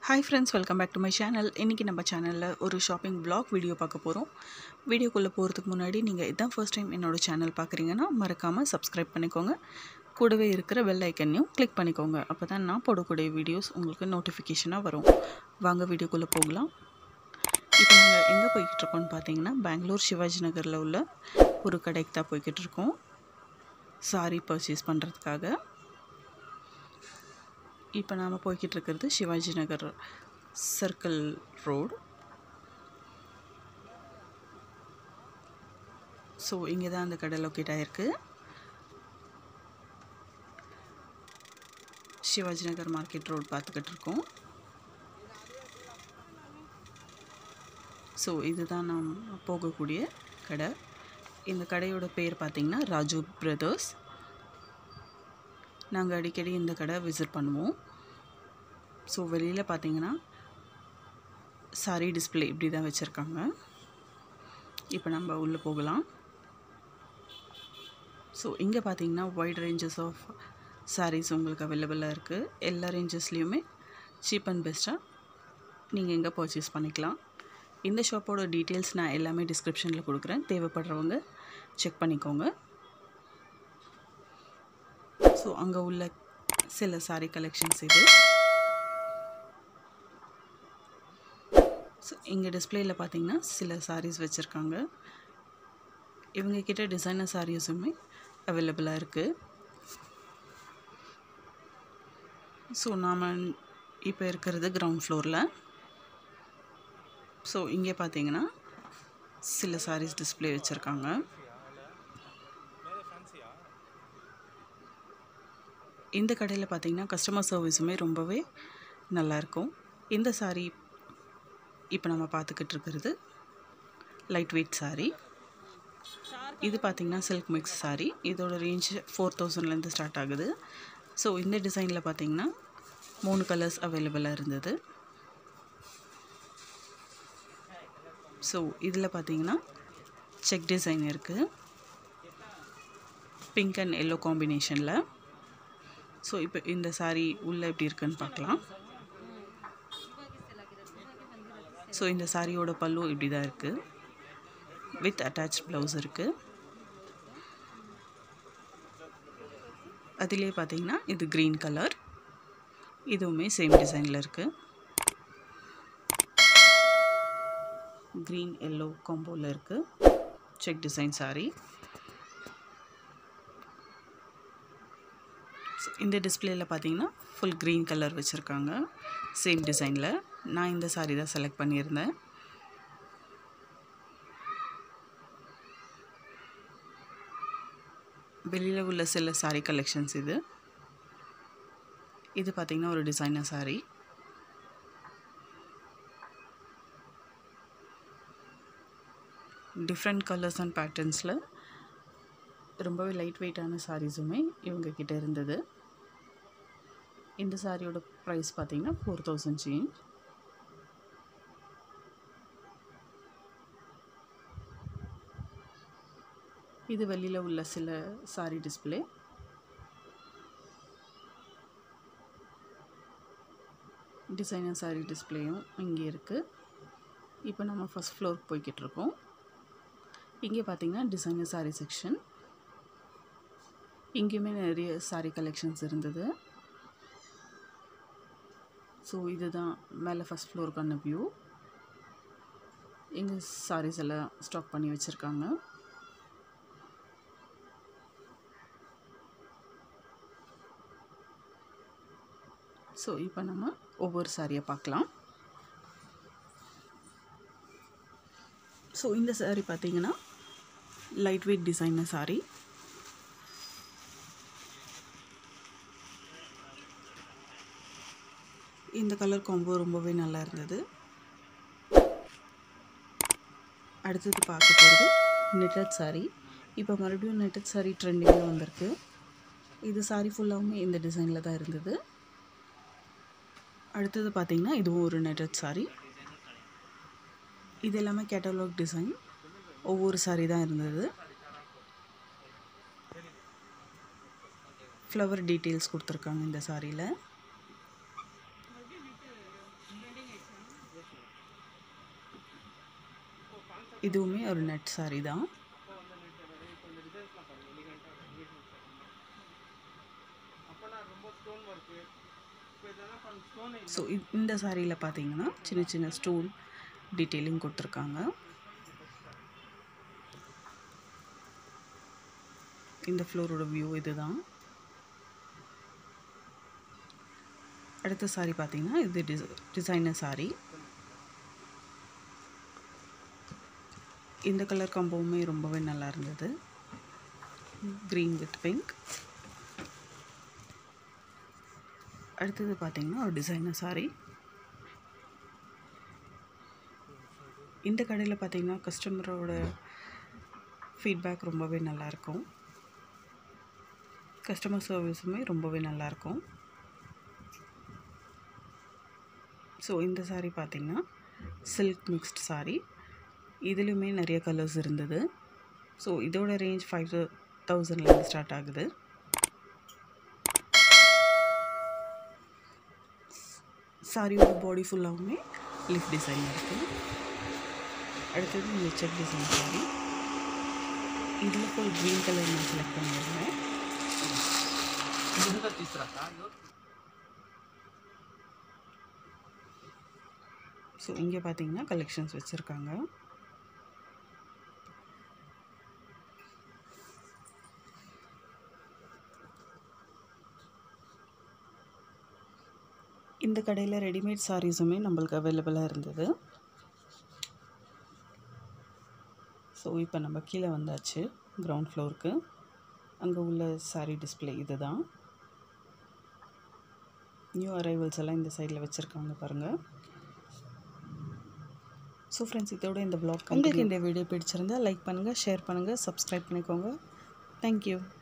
hi friends welcome back to my channel இன்றைக்கி நம்ம சேனலில் ஒரு ஷாப்பிங் vlog வீடியோ பார்க்க போகிறோம் வீடியோக்குள்ளே போகிறதுக்கு முன்னாடி நீங்கள் இதான் ஃபர்ஸ்ட் டைம் என்னோட சேனல் பார்க்குறீங்கன்னா மறக்காமல் சப்ஸ்கிரைப் பண்ணிக்கோங்க கூடவே இருக்கிற பெல் ஐக்கனையும் கிளிக் பண்ணிக்கோங்க அப்போ தான் நான் போடக்கூடிய வீடியோஸ் உங்களுக்கு நோட்டிஃபிகேஷனாக வரும் வாங்க வீடியோக்குள்ளே போகலாம் இப்போ நாங்கள் எங்கே போய்கிட்டு இருக்கோம்னு பார்த்தீங்கன்னா பெங்களூர் சிவாஜி நகரில் உள்ள ஒரு கடைக்கு தான் போய்கிட்டு இருக்கோம் சாரி பர்ச்சேஸ் பண்ணுறதுக்காக இப்போ நாம் போய்கிட்டு இருக்கிறது Shivaji Nagar circle road so இங்கே தான் அந்த கடை லொக்கேட் ஆகிருக்கு சிவாஜி நகர் மார்க்கெட் ரோடு பார்த்துக்கிட்டு இருக்கோம் ஸோ இதுதான் நாம் போகக்கூடிய கடை இந்த கடையோட பேர் பார்த்திங்கன்னா ராஜு பிரதர்ஸ் நாங்கள் அடிக்கடி இந்த கடை விசிட் பண்ணுவோம் ஸோ வெளியில் பார்த்தீங்கன்னா சாரி டிஸ்பிளே இப்படி தான் வச்சுருக்காங்க இப்போ நம்ம உள்ளே போகலாம் ஸோ இங்கே பார்த்தீங்கன்னா வைட் ரேஞ்சஸ் ஆஃப் சாரீஸ் உங்களுக்கு அவைலபிளாக இருக்குது எல்லா ரேஞ்சஸ்லேயுமே சீப் அண்ட் பெஸ்ட்டாக நீங்கள் இங்கே பர்ச்சேஸ் பண்ணிக்கலாம் இந்த ஷாப்போட டீட்டெயில்ஸ் நான் எல்லாமே டிஸ்கிரிப்ஷனில் கொடுக்குறேன் தேவைப்படுறவங்க செக் பண்ணிக்கோங்க ஸோ அங்கே உள்ள சில சாரீ கலெக்ஷன்ஸ் இது ஸோ இங்கே டிஸ்பிளேயில் பார்த்தீங்கன்னா சில சாரீஸ் வச்சுருக்காங்க இவங்க கிட்ட டிசைனர் சாரீஸுமே அவைலபிளாக இருக்குது ஸோ நாம் இப்போ இருக்கிறது கிரவுண்ட் ஃப்ளோரில் ஸோ இங்கே பார்த்தீங்கன்னா சில சாரீஸ் டிஸ்பிளே வச்சுருக்காங்க இந்த கடையில் பார்த்தீங்கன்னா கஸ்டமர் சர்வீஸுமே ரொம்பவே நல்லாயிருக்கும் இந்த சாரீ இப்போ நம்ம பார்த்துக்கிட்டு இருக்கிறது லைட் வெயிட் சாரீ இது பார்த்திங்கன்னா சில்க் மிக்ஸ் சாரீ இதோட ரேஞ்ச் ஃபோர் தௌசண்ட்லேருந்து ஸ்டார்ட் ஆகுது ஸோ இந்த டிசைனில் பார்த்தீங்கன்னா மூணு கலர்ஸ் அவைலபிளாக இருந்தது ஸோ இதில் பார்த்தீங்கன்னா செக் டிசைன் இருக்குது பிங்க் அண்ட் எல்லோ காம்பினேஷனில் ஸோ இப்போ இந்த சாரீ உள்ளே எப்படி இருக்குன்னு பார்க்கலாம் ஸோ இந்த சாரியோட பல்லு இப்படி தான் இருக்குது வித் அட்டாச் ப்ளவுஸ் இருக்குது அதிலே பார்த்தீங்கன்னா இது க்ரீன் கலர் இதுவுமே சேம் டிசைனில் இருக்குது க்ரீன் எல்லோ காம்போவில் இருக்குது செக் டிசைன் சாரீ இந்த டிஸ்பிளேயில் பார்த்தீங்கன்னா ஃபுல் க்ரீன் கலர் வச்சுருக்காங்க சேம் டிசைனில் நான் இந்த சாரீ தான் செலக்ட் பண்ணியிருந்தேன் வெளியில் உள்ள சில சாரீ கலெக்ஷன்ஸ் இது இது பார்த்திங்கன்னா ஒரு designer sari different colours and பேட்டர்ன்ஸில் ரொம்பவே லைட் வெயிட்டான சாரீஸுமே இவங்க கிட்ட இருந்தது இந்த சாரியோட ப்ரைஸ் பார்த்தீங்கன்னா ஃபோர் தௌசண்ட் சேஞ்ச் இது வெளியில் உள்ள சில சாரி டிஸ்பிளே டிசைனர் சாரி டிஸ்பிளேயும் இங்கே இருக்குது இப்போ நம்ம ஃபஸ்ட் ஃப்ளோருக்கு போய்கிட்டு இருக்கோம் இங்கே பார்த்தீங்கன்னா டிசைனர் சாரி செக்ஷன் இங்கேயுமே நிறைய சாரி கலெக்ஷன்ஸ் இருந்தது ஸோ இதுதான் மேலே ஃபஸ்ட் ஃப்ளோருக்கான வியூ இங்கே சாரீஸ் எல்லாம் ஸ்டாக் பண்ணி வச்சுருக்காங்க ஸோ இப்போ நம்ம ஒவ்வொரு சாரியை பார்க்கலாம் ஸோ இந்த சாரீ பார்த்தீங்கன்னா லைட் வெயிட் டிசைனர் சாரீ இந்த கலர் காம்போ ரொம்பவே நல்லா இருந்தது அடுத்தது பார்க்க போகிறது நெட்டட் சாரீ இப்போ மறுபடியும் நெட்டட் சாரீ ட்ரெண்டிங்கில் வந்திருக்கு இது சாரீ ஃபுல்லாகவுமே இந்த டிசைனில் தான் இருந்தது அடுத்தது பார்த்திங்கன்னா இதுவும் ஒரு நெட்டட் சாரீ இது எல்லாமே கேட்டலாக் டிசைன் ஒவ்வொரு சாரீ தான் இருந்தது ஃப்ளவர் டீட்டெயில்ஸ் கொடுத்துருக்காங்க இந்த சாரியில் இதுவுமே ஒரு நெட் saree தான் ஸோ இந்த சாரியில் பார்த்தீங்கன்னா சின்ன சின்ன ஸ்டோன் டீட்டெயிலிங் கொடுத்துருக்காங்க இந்த ஃப்ளோரோட வியூ இதுதான் அடுத்த சாரி பார்த்தீங்கன்னா இது டிஸ் டிசைனர் சாரி இந்த கலர் காம்போவுமே ரொம்பவே நல்லா இருந்தது க்ரீன் வித் பிங்க் அடுத்தது பார்த்தீங்கன்னா ஒரு டிசைனர் சாரி இந்த கடையில் பார்த்தீங்கன்னா கஸ்டமரோட ஃபீட்பேக் ரொம்பவே நல்லாயிருக்கும் கஸ்டமர் சர்வீஸுமே ரொம்பவே நல்லாயிருக்கும் ஸோ இந்த சாரீ பார்த்திங்கன்னா சில்க் மிக்ஸ்ட் சாரீ இதுலேயுமே நிறைய கலர்ஸ் இருந்தது ஸோ இதோட ரேஞ்ச் ஃபைவ் தௌசண்ட்லேருந்து ஸ்டார்ட் ஆகுது சாரியோட பாடி ஃபுல்லாகவுமே லிஃப்ட் டிசைன் இருக்குது அடுத்தது இந்த செக் டிசைன் சாரி இதில் ஃபுல் க்ரீன் கலர் நான் செலக்ட் பண்ணியிருந்தேன் ஸோ இங்கே பார்த்தீங்கன்னா கலெக்ஷன்ஸ் வச்சுருக்காங்க இந்த கடையில் ரெடிமேட் சாரீஸுமே நம்மளுக்கு அவைலபிளாக இருந்தது ஸோ இப்போ நம்ம கீழே வந்தாச்சு கிரவுண்ட் ஃப்ளோருக்கு அங்கே உள்ள சாரீ டிஸ்பிளே இது தான் நியூ அரைவல்ஸ் எல்லாம் இந்த சைடில் வச்சுருக்காங்க பாருங்கள் ஸோ ஃப்ரெண்ட்ஸ் இதோட இந்த ப்ளாக் உங்களுக்கு இந்த வீடியோ பிடிச்சிருந்தா லைக் பண்ணுங்கள் ஷேர் பண்ணுங்கள் சப்ஸ்கிரைப் பண்ணிக்கோங்க தேங்க்யூ